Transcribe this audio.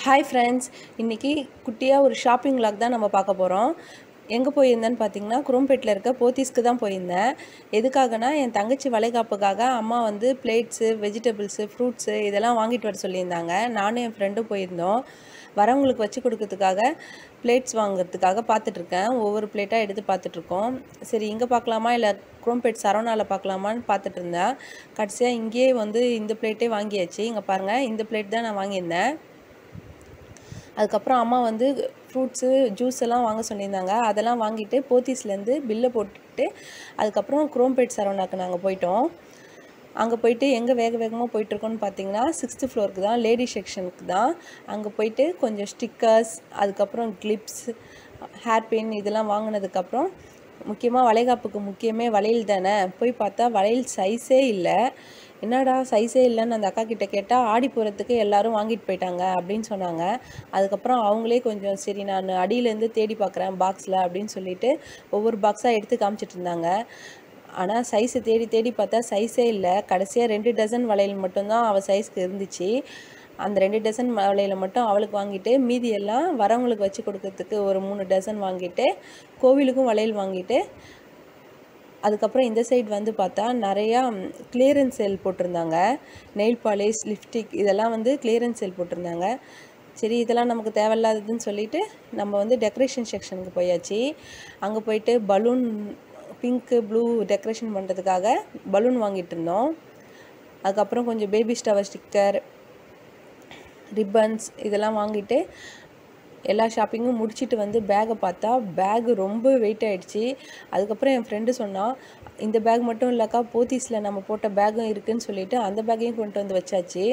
hi friends இன்றைக்கி குட்டியாக ஒரு ஷாப்பிங் vlog தான் நம்ம பார்க்க போகிறோம் எங்கே போயிருந்தேன்னு பார்த்தீங்கன்னா குரோம்பேட்டில் இருக்க போத்தீஸ்க்கு தான் போயிருந்தேன் எதுக்காகனா என் தங்கச்சி வளைகாப்புக்காக அம்மா வந்து பிளேட்ஸு வெஜிடபிள்ஸு ஃப்ரூட்ஸு இதெல்லாம் வாங்கிட்டு வர சொல்லியிருந்தாங்க நானும் என் ஃப்ரெண்டும் போயிருந்தோம் வரவங்களுக்கு வச்சு கொடுக்கறதுக்காக பிளேட்ஸ் வாங்குறதுக்காக பார்த்துட்ருக்கேன் ஒவ்வொரு பிளேட்டாக எடுத்து பார்த்துட்ருக்கோம் சரி இங்கே பார்க்கலாமா இல்லை குரோம்பேட் சரவணாவில் பார்க்கலாமான்னு பார்த்துட்டு இருந்தேன் கடைசியாக இங்கேயே வந்து இந்த பிளேட்டே வாங்கியாச்சு இங்கே பாருங்கள் இந்த பிளேட் தான் நான் வாங்கியிருந்தேன் அதுக்கப்புறம் அம்மா வந்து ஃப்ரூட்ஸு ஜூஸ் எல்லாம் வாங்க சொல்லியிருந்தாங்க அதெல்லாம் வாங்கிட்டு போத்தீஸ்லேருந்து பில்லை போட்டுட்டு அதுக்கப்புறம் குரோம்பேட் சரவணாக்கு நாங்கள் போயிட்டோம் அங்கே போயிட்டு எங்கே வேக வேகமாக போயிட்டுருக்கோன்னு பார்த்தீங்கன்னா சிக்ஸ்த்து ஃப்ளோருக்கு தான் லேடி செக்ஷனுக்கு தான் அங்கே போயிட்டு கொஞ்சம் ஸ்டிக்கர்ஸ் அதுக்கப்புறம் கிளிப்ஸ் ஹேர் பின் இதெல்லாம் வாங்கினதுக்கப்புறம் முக்கியமாக வளைகாப்புக்கு முக்கியமே வளையல் தானே போய் பார்த்தா வளையல் சைஸே இல்லை என்னடா சைஸே இல்லைன்னு அந்த அக்கா கிட்ட கேட்டால் ஆடி போகிறதுக்கு எல்லாரும் வாங்கிட்டு போயிட்டாங்க அப்படின்னு சொன்னாங்க அதுக்கப்புறம் அவங்களே கொஞ்சம் சரி நான் அடியிலேருந்து தேடி பார்க்குறேன் பாக்ஸில் அப்படின்னு சொல்லிட்டு ஒவ்வொரு பாக்ஸாக எடுத்து காமிச்சிட்டு இருந்தாங்க ஆனால் சைஸை தேடி தேடி பார்த்தா சைஸே இல்லை கடைசியாக ரெண்டு டசன் வளையல் மட்டும்தான் அவள் சைஸ்க்கு இருந்துச்சு அந்த ரெண்டு டசன் வளையலை மட்டும் அவளுக்கு வாங்கிட்டு மீதி எல்லாம் வரவங்களுக்கு வச்சு கொடுக்கறதுக்கு ஒரு மூணு டசன் வாங்கிட்டு கோவிலுக்கும் வளையல் வாங்கிட்டு அதுக்கப்புறம் இந்த சைடு வந்து பார்த்தா நிறையா கிளியரன்ஸ் சேல் போட்டிருந்தாங்க நெயில் பாலிஷ் லிப்ஸ்டிக் இதெல்லாம் வந்து கிளியரன்ஸ் சேல் போட்டிருந்தாங்க சரி இதெல்லாம் நமக்கு தேவையில்லாததுன்னு சொல்லிட்டு நம்ம வந்து டெக்கரேஷன் செக்ஷனுக்கு போயாச்சு அங்கே போயிட்டு பலூன் பிங்க்கு ப்ளூ டெக்கரேஷன் பண்ணுறதுக்காக பலூன் வாங்கிட்டு இருந்தோம் அதுக்கப்புறம் கொஞ்சம் பேபி ஸ்டவர் ஸ்டிக்கர் ரிப்பன்ஸ் இதெல்லாம் வாங்கிட்டு எல்லா ஷாப்பிங்கும் முடிச்சுட்டு வந்து பேக்கை பார்த்தா பேக் ரொம்ப வெயிட் ஆகிடுச்சு அதுக்கப்புறம் என் ஃப்ரெண்டு சொன்னான் இந்த பேக் மட்டும் இல்லைக்கா போத்தீஸில் நம்ம போட்ட பேக்கும் இருக்குன்னு சொல்லிட்டு அந்த பேக்கையும் கொண்டு வந்து வச்சாச்சு